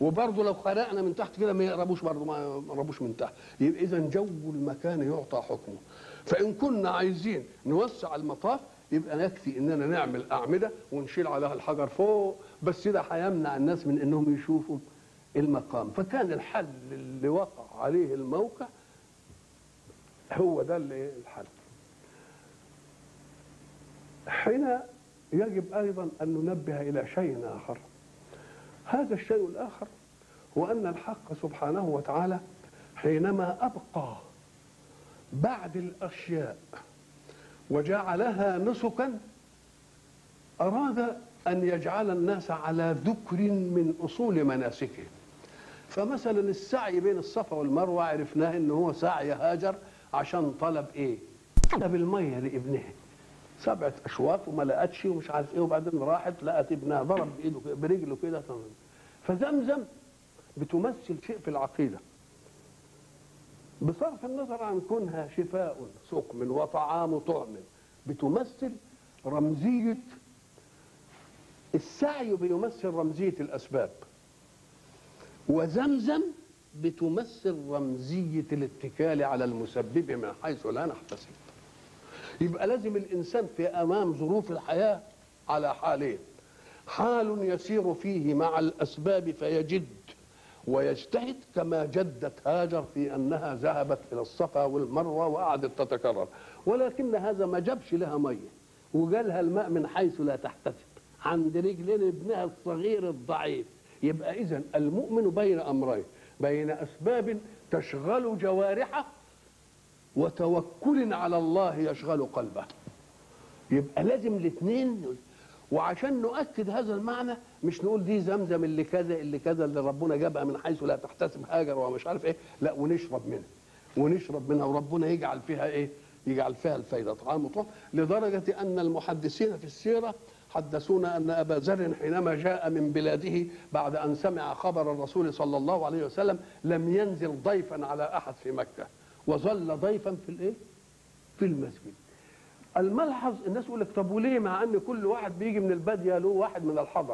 وبرضه لو خرقنا من تحت كده ما يقربوش برضه ما يقربوش من تحت يبقى اذا جو المكان يعطى حكمه فان كنا عايزين نوسع المطاف يبقى يكفي اننا نعمل اعمده ونشيل عليها الحجر فوق بس ده هيمنع الناس من انهم يشوفوا المقام فكان الحل اللي وقع عليه الموقع هو ده اللي الحل حين يجب ايضا ان ننبه الى شيء اخر هذا الشيء الاخر هو ان الحق سبحانه وتعالى حينما ابقى بعد الاشياء وجعلها نسكا اراد ان يجعل الناس على ذكر من اصول مناسكه فمثلا السعي بين الصفا والمروه عرفناه ان هو سعي هاجر عشان طلب ايه طلب الميه لابنها سبعة أشواط وما لقتش ومش عارف إيه وبعدين راحت لقت ابنها ضرب بإيده كده- برجله كده تمام. فزمزم بتمثل شيء في العقيدة بصرف النظر عن كونها شفاء سقم وطعام طعم بتمثل رمزية السعي بيمثل رمزية الأسباب وزمزم بتمثل رمزية الاتكال على المسبب من حيث لا نحتسب يبقى لازم الانسان في امام ظروف الحياه على حالين حال يسير فيه مع الاسباب فيجد ويجتهد كما جدت هاجر في انها ذهبت الى الصفا والمروه وقعدت تتكرر ولكن هذا ما جابش لها ميه وجالها الماء من حيث لا تحتسب عند رجلين ابنها الصغير الضعيف يبقى اذا المؤمن بين امرين بين اسباب تشغل جوارحه وتوكل على الله يشغل قلبه يبقى لازم الاثنين وعشان نؤكد هذا المعنى مش نقول دي زمزم اللي كذا اللي كذا اللي ربنا جابها من حيث لا تحتسب هاجر ومش عارف ايه لا ونشرب منها ونشرب منها وربنا يجعل فيها ايه يجعل فيها الفايده طعام وطعم لدرجه ان المحدثين في السيره حدثونا ان ابا ذر حينما جاء من بلاده بعد ان سمع خبر الرسول صلى الله عليه وسلم لم ينزل ضيفا على احد في مكه وظل ضيفا في الايه في المسجد الملحظ الناس يقول لك طب وليه مع ان كل واحد بيجي من الباديه له واحد من الحضر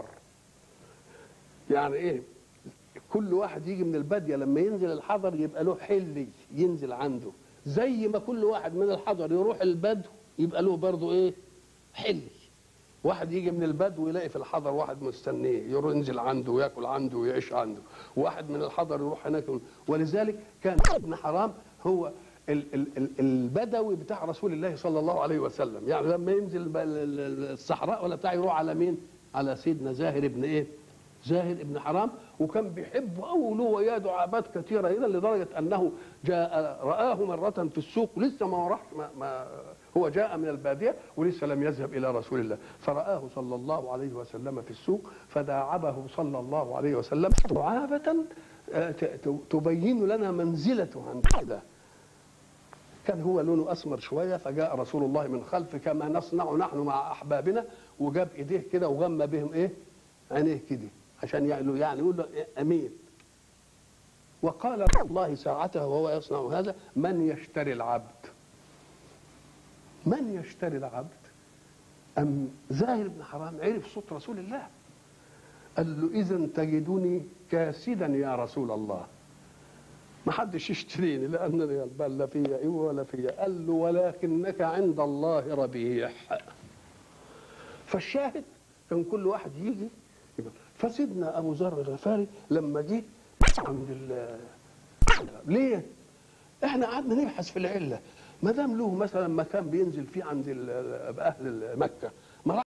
يعني ايه كل واحد يجي من الباديه لما ينزل الحضر يبقى له حلي ينزل عنده زي ما كل واحد من الحضر يروح البدو يبقى له برضه ايه حلي واحد يجي من البدو يلاقي في الحضر واحد مستنيه يروح ينزل عنده وياكل عنده ويعيش عنده واحد من الحضر يروح هناك ولذلك كان ابن حرام هو ال- ال- ال- البدوي بتاع رسول الله صلى الله عليه وسلم يعني لما ينزل ب- ال- ال- الصحراء ولا بتاع يروح على مين على سيدنا زاهر ابن ايه زاهر ابن حرام وكان بيحبه قوي له وياه دعابات كثيره هنا لدرجه انه جاء رآه مره في السوق ولسه ما راح ما, ما هو جاء من الباديه ولسه لم يذهب الى رسول الله فرآه صلى الله عليه وسلم في السوق فداعبه صلى الله عليه وسلم دعابه آه، ت- ت- تبين لنا منزلته عند الله كان هو لونه اسمر شويه فجاء رسول الله من خلف كما نصنع نحن مع احبابنا وجاب ايديه كده وغمى بهم ايه؟ عينيه كده عشان يعني يعني يقول له إيه؟ امين وقال الله ساعتها وهو يصنع هذا من يشتري العبد من يشتري العبد أم زاهر بن حرام عرف صوت رسول الله قال له إذا تجدني كاسدا يا رسول الله ما حدش يشتريني لأنني البال لا فيا إيه ولا فيا قال له ولكنك عند الله ربيح فالشاهد كان كل واحد يجي يبقى. فسيدنا أبو ذر الغفاري لما جه عند ال ليه؟ احنا قعدنا نبحث في العله ما دام له مثلا مكان بينزل فيه عند ال- اهل مكه ما